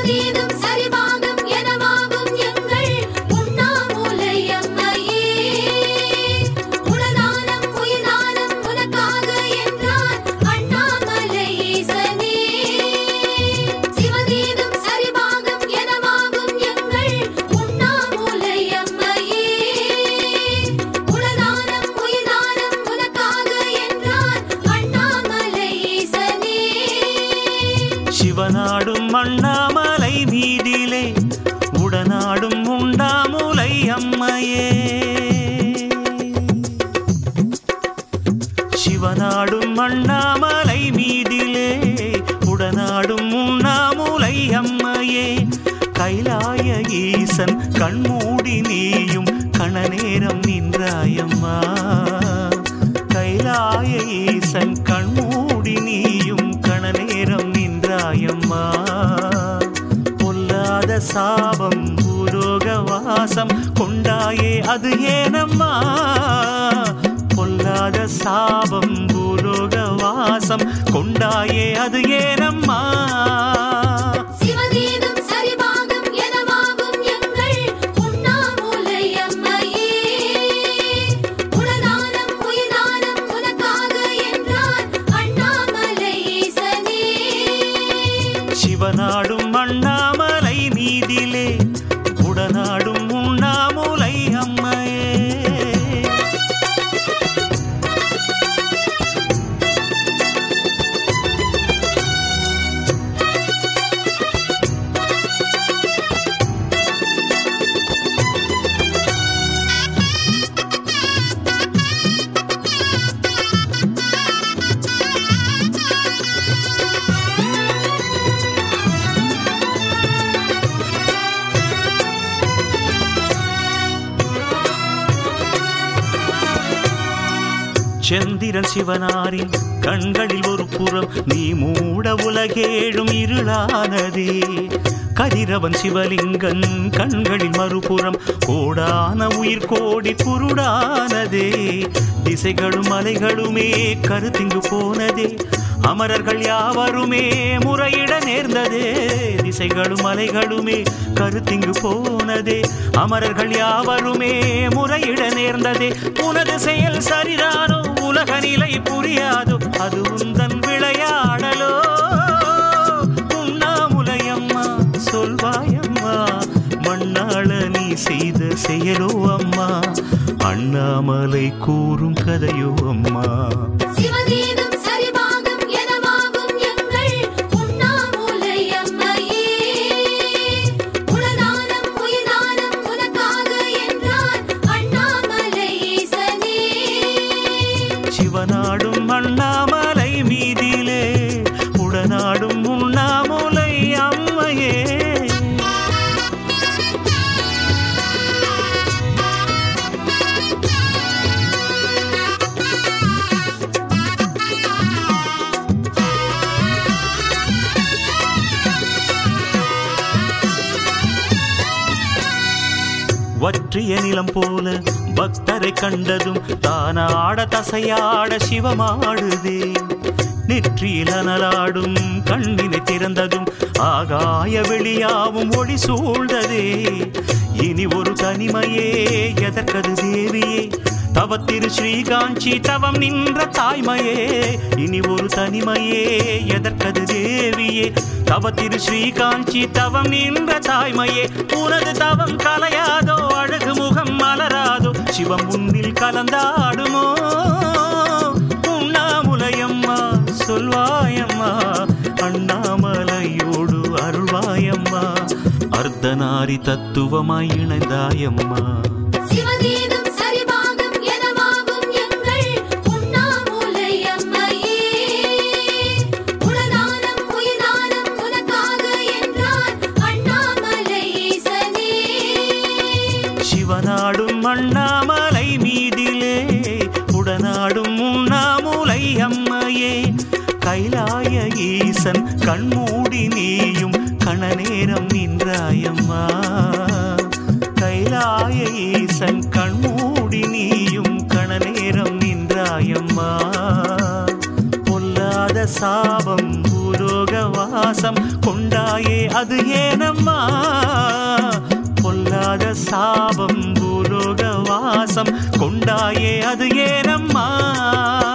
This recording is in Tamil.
சிவதீதும் சரிபாகம் எனவாகும் எங்கள் உண்ணாமூலை அம்மையே உலதானம் உயிர்தானம் உனக்காக என்றார் அண்ணாமலை ஈசனே சிவதீதும் சரிபாகம் எனவாகும் எங்கள் உண்ணாமூலை அம்மையே உலதானம் உயிர்தானம் உனக்காக என்றார் அண்ணாமலை ஈசனே சிவநாடும் அண்ணாமலை மீதிலே உடனாடும் உண்டாமுலை அம்மையே சிவநாடும் அண்ணாமலை மீதிலே உடனாடும் உண்ணாமுலை அம்மையே கைலாய ஈசன் கண்மூடி நீயும் கணநேரம் நின்றாயம்மா கைலாய ஈசன் கண்மூடி நீயும் கணநேரம் நின்றாயம்மா பொல்லாத சாபம் பூலோக வாசம் கொண்டாயே அது ஏனம்மா பொல்லாத சாபம் பூலோக வாசம் கொண்டாயே அது ஏனம்மா சிவதீதும் சரிபாகம் எனவாகும் எங்கள் உண்ணாமூலை அம்மையே உலதானம் உயிர்தானம் உனக்காக என்றார் அண்ணாமலை ஈசனே சிவநாடும் அண்ணாமலை மீதிலே உடனாடும் உண்ணாமுலை அம்மையே செந்திரன் சிவனாரின் கண்களில் ஒரு புறம் நீ மூட உலகேழும் இருளானதே கதிரவன் சிவலிங்கன் கண்களில் மறுபுறம் கோடான உயிர் கோடி குருடானதே திசைகளும் மலைகளுமே கருத்திங்கு போனதே அமரர்கள் யாவருமே முறையிட நேர்ந்ததே திசைகளும் மலைகளுமே கருத்திங்கு போனதே அமரர்கள் யாவருமே முறையிட நேர்ந்ததே உனது செயல் சரிதானோ உலக நிலை புரியாதோ அது உந்தன் விளையாடலோ உண்ணாமுலையம்மா சொல்வாயம்மா மண்ணாள நீ செய்த செயலோ அம்மா அண்ணாமலை கூறும் கதையோ அம்மா சிவதீதும் சரிபாகம் எனவாகும் எங்கள் உண்ணாமூலை அம்மையே உலதானம் உயிர்தானம் உனக்காக என்றார் அண்ணாமலை ஈசனே சிவநாடும் அண்ணாமலை மீதிலே உடனாடும் உண்ணாமுலை அம்மையே வற்றிய நிலம் போல பக்தரை கண்டதும் தானாட தசையாட சிவமாடுதே நெற்றியில் அனலாடும் கண்ணினை திறந்ததும் ஆகாய வெளியாவும் ஒளி சூழ்ந்ததே இனி ஒரு தனிமையே எதற்கது தேவியே தவத்திரு ஸ்ரீகாஞ்சி தவம் நின்ற தாய்மையே இனி ஒரு தனிமையே எதற்கது தேவியே தவத்திரு ஸ்ரீகாஞ்சி தவம் நின்ற தாய்மையே உனது தவம் கலையாதோ அழகு முகம் மலராதோ சிவம் உன்னில் கலந்தாடுமோ உண்ணாமுலையம்மா சொல்வாயம்மா அண்ணாமலையோடு அருள்வாயம்மா அர்த்தநாரி தத்துவமாய் இணைந்தாயம்மா சிவதீதும் சரிபாகம் எனவாகும் எங்கள் உண்ணாமூலை அம்மையே உலதானம் உயிர்தானம் உனக்காக என்றார் அண்ணாமலை ஈசனே சிவநாடும் அண்ணாமலை மீதிலே உடனாடும் உண்ணாமுலை அம்மையே கைலாய ஈசன் கண்மூடி நீயும் கணநேரம் நின்றாயம்மா கைலாய ஈசன் கண்மூடி நீயும் கணநேரம் நின்றாயம்மா பொல்லாத சாபம் பூலோக வாசம் வாசம் கொண்டாயே அது ஏனம்மா பொல்லாத சாபம் பூலோக வாசம் கொண்டாயே அது ஏனம்மா